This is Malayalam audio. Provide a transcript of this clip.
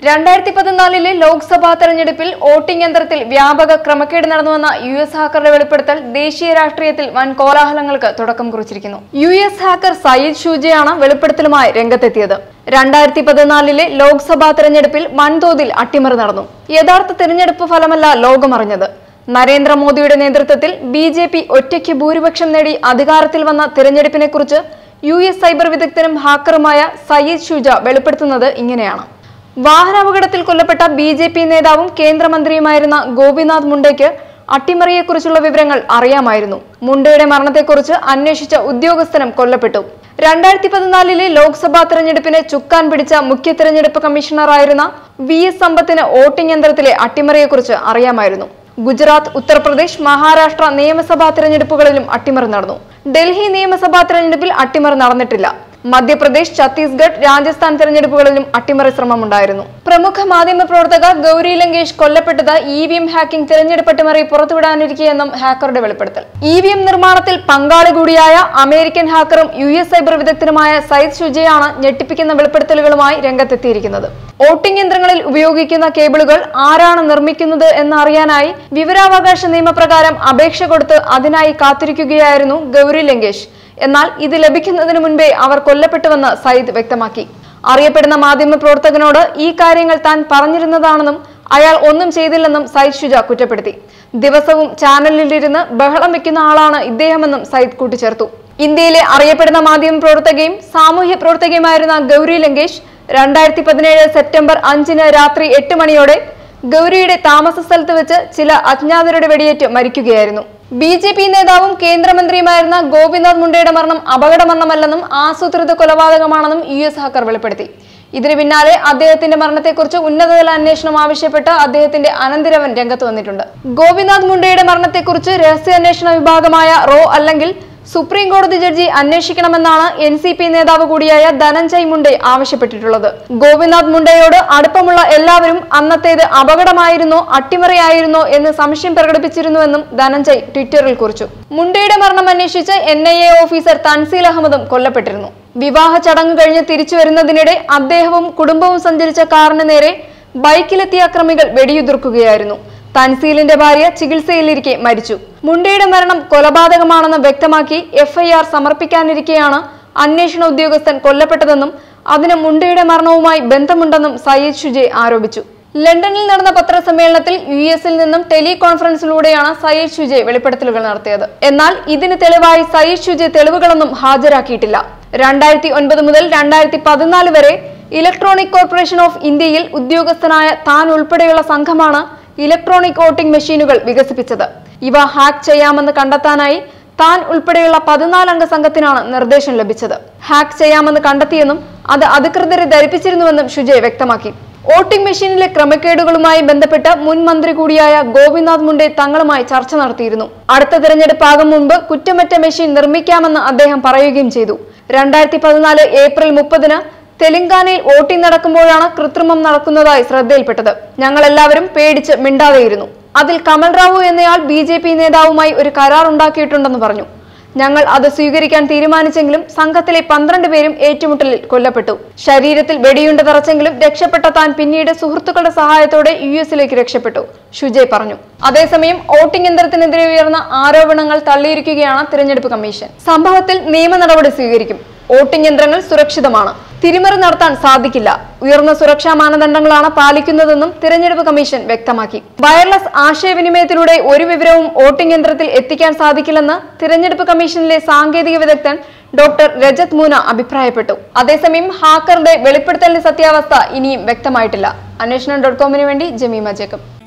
രണ്ടായിരത്തി പതിനാലിലെ ലോക്സഭാ തെരഞ്ഞെടുപ്പിൽ വോട്ടിംഗ് യന്ത്രത്തിൽ വ്യാപക ക്രമക്കേട് നടന്നുവെന്ന യു എസ് ഹാക്കറുടെ വെളിപ്പെടുത്തൽ ദേശീയ രാഷ്ട്രീയത്തിൽ വൻ കോലാഹലങ്ങൾക്ക് തുടക്കം കുറിച്ചിരിക്കുന്നു യു എസ് ഹാക്കർ സയ്യിദ് ഷൂജയാണ് വെളിപ്പെടുത്തലുമായി രംഗത്തെത്തിയത് രണ്ടായിരത്തി പതിനാലിലെ ലോക്സഭാ തെരഞ്ഞെടുപ്പിൽ വൻതോതിൽ അട്ടിമറി നടന്നു യഥാർത്ഥ തെരഞ്ഞെടുപ്പ് ഫലമല്ല ലോകമറിഞ്ഞത് നരേന്ദ്രമോദിയുടെ നേതൃത്വത്തിൽ ബി ജെ പി ഒറ്റയ്ക്ക് ഭൂരിപക്ഷം നേടി അധികാരത്തിൽ വന്ന തിരഞ്ഞെടുപ്പിനെക്കുറിച്ച് യു എസ് സൈബർ വിദഗ്ധനും ഹാക്കറുമായ സയ്യിദ് ഷൂജ വെളിപ്പെടുത്തുന്നത് ഇങ്ങനെയാണ് വാഹനാപകടത്തിൽ കൊല്ലപ്പെട്ട ബി ജെ പി നേതാവും കേന്ദ്രമന്ത്രിയുമായിരുന്ന ഗോപിനാഥ് മുണ്ടയ്ക്ക് അട്ടിമറിയെക്കുറിച്ചുള്ള വിവരങ്ങൾ അറിയാമായിരുന്നു മുണ്ടയുടെ മരണത്തെക്കുറിച്ച് അന്വേഷിച്ച ഉദ്യോഗസ്ഥനും കൊല്ലപ്പെട്ടു രണ്ടായിരത്തി പതിനാലിലെ ലോക്സഭാ തെരഞ്ഞെടുപ്പിന് ചുക്കാൻ പിടിച്ച മുഖ്യ തെരഞ്ഞെടുപ്പ് കമ്മീഷണറായിരുന്ന വി എസ് സമ്പത്തിന് വോട്ടിംഗ് യന്ത്രത്തിലെ അട്ടിമറിയെക്കുറിച്ച് അറിയാമായിരുന്നു ഗുജറാത്ത് ഉത്തർപ്രദേശ് മഹാരാഷ്ട്ര നിയമസഭാ തെരഞ്ഞെടുപ്പുകളിലും അട്ടിമറി നടന്നു ഡൽഹി നിയമസഭാ തെരഞ്ഞെടുപ്പിൽ അട്ടിമറി നടന്നിട്ടില്ല മധ്യപ്രദേശ് ഛത്തീസ്ഗഡ് രാജസ്ഥാൻ തെരഞ്ഞെടുപ്പുകളിലും അട്ടിമറി ശ്രമമുണ്ടായിരുന്നു പ്രമുഖ മാധ്യമ പ്രവർത്തക ഗൗരി ലങ്കേഷ് കൊല്ലപ്പെട്ടത് ഇ വി എം ഹാക്കിംഗ് തെരഞ്ഞെടുപ്പ് അട്ടിമറി പുറത്തുവിടാനിരിക്കെയെന്നും ഹാക്കറുടെ വെളിപ്പെടുത്തൽ ഇ വി എം നിർമ്മാണത്തിൽ പങ്കാളി കൂടിയായ അമേരിക്കൻ ഹാക്കറും യു എസ് സൈബർ വിദഗ്ധനുമായ സയ്യിദ് ഷുജയാണ് ഞെട്ടിപ്പിക്കുന്ന വെളിപ്പെടുത്തലുകളുമായി രംഗത്തെത്തിയിരിക്കുന്നത് വോട്ടിംഗ് യന്ത്രങ്ങളിൽ ഉപയോഗിക്കുന്ന കേബിളുകൾ ആരാണ് നിർമ്മിക്കുന്നത് എന്നറിയാനായി വിവരാവകാശ നിയമപ്രകാരം അപേക്ഷ കൊടുത്ത് അതിനായി കാത്തിരിക്കുകയായിരുന്നു ഗൗരി ലങ്കേഷ് എന്നാൽ ഇത് ലഭിക്കുന്നതിന് മുൻപേ അവർ കൊല്ലപ്പെട്ടുവെന്ന് സയ്യിദ് വ്യക്തമാക്കി അറിയപ്പെടുന്ന മാധ്യമ പ്രവർത്തകനോട് ഈ കാര്യങ്ങൾ താൻ പറഞ്ഞിരുന്നതാണെന്നും അയാൾ ഒന്നും ചെയ്തില്ലെന്നും സയ്യിദ് ഷുജ കുറ്റപ്പെടുത്തി ദിവസവും ചാനലിലിരുന്ന് ബഹളം വെക്കുന്ന ആളാണ് ഇദ്ദേഹമെന്നും സയ്യിദ് കൂട്ടിച്ചേർത്തു ഇന്ത്യയിലെ അറിയപ്പെടുന്ന മാധ്യമ പ്രവർത്തകയും സാമൂഹ്യ പ്രവർത്തകയുമായിരുന്ന ഗൗരി ലങ്കേഷ് രണ്ടായിരത്തി പതിനേഴ് സെപ്റ്റംബർ അഞ്ചിന് രാത്രി എട്ട് മണിയോടെ ഗൗരിയുടെ താമസ സ്ഥലത്ത് വെച്ച് ചില അജ്ഞാതരുടെ വെടിയേറ്റ് മരിക്കുകയായിരുന്നു ബി ജെ പി നേതാവും കേന്ദ്രമന്ത്രിയുമായിരുന്ന ഗോപിനാഥ് മുണ്ടയുടെ മരണം അപകട മരണമല്ലെന്നും ആസൂത്രിത കൊലപാതകമാണെന്നും യു എസ് ഹാക്കർ വെളിപ്പെടുത്തി ഇതിന് പിന്നാലെ അദ്ദേഹത്തിന്റെ മരണത്തെക്കുറിച്ച് ഉന്നതതല അന്വേഷണം ആവശ്യപ്പെട്ട് അദ്ദേഹത്തിന്റെ അനന്തിരവൻ രംഗത്ത് വന്നിട്ടുണ്ട് ഗോപിനാഥ് മുണ്ടയുടെ മരണത്തെക്കുറിച്ച് രഹസ്യാന്വേഷണ വിഭാഗമായ റോ അല്ലെങ്കിൽ സുപ്രീം കോടതി ജഡ്ജി അന്വേഷിക്കണമെന്നാണ് എൻ സി പി നേതാവ് കൂടിയായ ധനഞ്ജയ് മുണ്ടെ ആവശ്യപ്പെട്ടിട്ടുള്ളത് ഗോപിനാഥ് മുണ്ടയോട് അടുപ്പമുള്ള എല്ലാവരും അന്നത്തേത് അപകടമായിരുന്നോ അട്ടിമറിയായിരുന്നോ എന്ന് സംശയം പ്രകടിപ്പിച്ചിരുന്നുവെന്നും ധനഞ്ജയ് ട്വിറ്ററിൽ കുറിച്ചു മുണ്ടയുടെ മരണം അന്വേഷിച്ച് എൻ ഐ എ ഓഫീസർ തൻസീൽ അഹമ്മദും കൊല്ലപ്പെട്ടിരുന്നു വിവാഹ ചടങ്ങ് കഴിഞ്ഞ് തിരിച്ചു വരുന്നതിനിടെ അദ്ദേഹവും കുടുംബവും സഞ്ചരിച്ച കാറിന് നേരെ ബൈക്കിലെത്തിയ അക്രമികൾ വെടിയുതിർക്കുകയായിരുന്നു തൻസീലിന്റെ ഭാര്യ ചികിത്സയിലിരിക്കെ മരിച്ചു മുണ്ടയുടെ മരണം കൊലപാതകമാണെന്ന് വ്യക്തമാക്കി എഫ്ഐആർ സമർപ്പിക്കാനിരിക്കെയാണ് അന്വേഷണ ഉദ്യോഗസ്ഥൻ കൊല്ലപ്പെട്ടതെന്നും അതിന് മുണ്ടയുടെ മരണവുമായി ബന്ധമുണ്ടെന്നും സയ്യിദ് ഷുജെ ആരോപിച്ചു ലണ്ടനിൽ നടന്ന പത്രസമ്മേളനത്തിൽ യു എസിൽ നിന്നും ടെലി കോൺഫറൻസിലൂടെയാണ് സയ്യിദ് ഷുജെ വെളിപ്പെടുത്തലുകൾ നടത്തിയത് എന്നാൽ ഇതിന് തെളിവായി സയ്യിദ് ഷുജെ തെളിവുകളൊന്നും ഹാജരാക്കിയിട്ടില്ല രണ്ടായിരത്തി ഒൻപത് മുതൽ രണ്ടായിരത്തി പതിനാല് വരെ ഇലക്ട്രോണിക് കോർപ്പറേഷൻ ഓഫ് ഇന്ത്യയിൽ ഉദ്യോഗസ്ഥനായ താൻ ഉൾപ്പെടെയുള്ള സംഘമാണ് ഇലക്ട്രോണിക് വോട്ടിംഗ് മെഷീനുകൾ വികസിപ്പിച്ചത് ഇവ ഹാക്ക് ചെയ്യാമെന്ന് കണ്ടെത്താനായി താൻ ഉൾപ്പെടെയുള്ള പതിനാലംഗ സംഘത്തിനാണ് നിർദ്ദേശം ലഭിച്ചത് ഹാക്ക് ചെയ്യാമെന്ന് കണ്ടെത്തിയെന്നും അത് അധികൃതരെ ധരിപ്പിച്ചിരുന്നുവെന്നും ഷുജയ് വ്യക്തമാക്കി വോട്ടിംഗ് മെഷീനിലെ ക്രമക്കേടുകളുമായി ബന്ധപ്പെട്ട് മുൻ മന്ത്രി കൂടിയായ ഗോപിനാഥ് മുണ്ടെ തങ്ങളുമായി ചർച്ച നടത്തിയിരുന്നു അടുത്ത തെരഞ്ഞെടുപ്പാകും മുമ്പ് കുറ്റമറ്റ മെഷീൻ നിർമ്മിക്കാമെന്ന് അദ്ദേഹം പറയുകയും ചെയ്തു രണ്ടായിരത്തി പതിനാല് ഏപ്രിൽ മുപ്പതിന് തെലങ്കാനയിൽ വോട്ടിംഗ് നടക്കുമ്പോഴാണ് കൃത്രിമം നടക്കുന്നതായി ശ്രദ്ധയിൽപ്പെട്ടത് ഞങ്ങൾ എല്ലാവരും പേടിച്ച് മിണ്ടാതെയിരുന്നു അതിൽ കമൽ റാവു എന്നയാൾ ബി ജെ പി നേതാവുമായി ഒരു കരാർ ഉണ്ടാക്കിയിട്ടുണ്ടെന്ന് പറഞ്ഞു ഞങ്ങൾ അത് സ്വീകരിക്കാൻ തീരുമാനിച്ചെങ്കിലും സംഘത്തിലെ പന്ത്രണ്ട് പേരും ഏറ്റുമുട്ടലിൽ കൊല്ലപ്പെട്ടു ശരീരത്തിൽ വെടിയുണ്ട തറച്ചെങ്കിലും രക്ഷപ്പെട്ട താൻ പിന്നീട് സുഹൃത്തുക്കളുടെ സഹായത്തോടെ യു എസിലേക്ക് രക്ഷപ്പെട്ടു ഷുജയ് പറഞ്ഞു അതേസമയം വോട്ടിംഗ് യന്ത്രത്തിനെതിരെ ഉയർന്ന ആരോപണങ്ങൾ തള്ളിയിരിക്കുകയാണ് തിരഞ്ഞെടുപ്പ് കമ്മീഷൻ സംഭവത്തിൽ നിയമ നടപടി സ്വീകരിക്കും വോട്ടിംഗ് യന്ത്രങ്ങൾ സുരക്ഷിതമാണ് തിരിമറി നടത്താൻ സാധിക്കില്ല ഉയർന്ന സുരക്ഷാ മാനദണ്ഡങ്ങളാണ് പാലിക്കുന്നതെന്നും തിരഞ്ഞെടുപ്പ് കമ്മീഷൻ വ്യക്തമാക്കി വയർലെസ് ആശയവിനിമയത്തിലൂടെ ഒരു വിവരവും വോട്ടിംഗ് യന്ത്രത്തിൽ എത്തിക്കാൻ സാധിക്കില്ലെന്ന് തിരഞ്ഞെടുപ്പ് കമ്മീഷനിലെ സാങ്കേതിക വിദഗ്ധൻ ഡോക്ടർ രജത് മൂന അഭിപ്രായപ്പെട്ടു അതേസമയം ഹാക്കറുടെ വെളിപ്പെടുത്തലിന്റെ സത്യാവസ്ഥ ഇനിയും വ്യക്തമായിട്ടില്ല അന്വേഷണം ഡോട്ട് കോമിന് വേണ്ടി ജമീമ ജേക്കബ്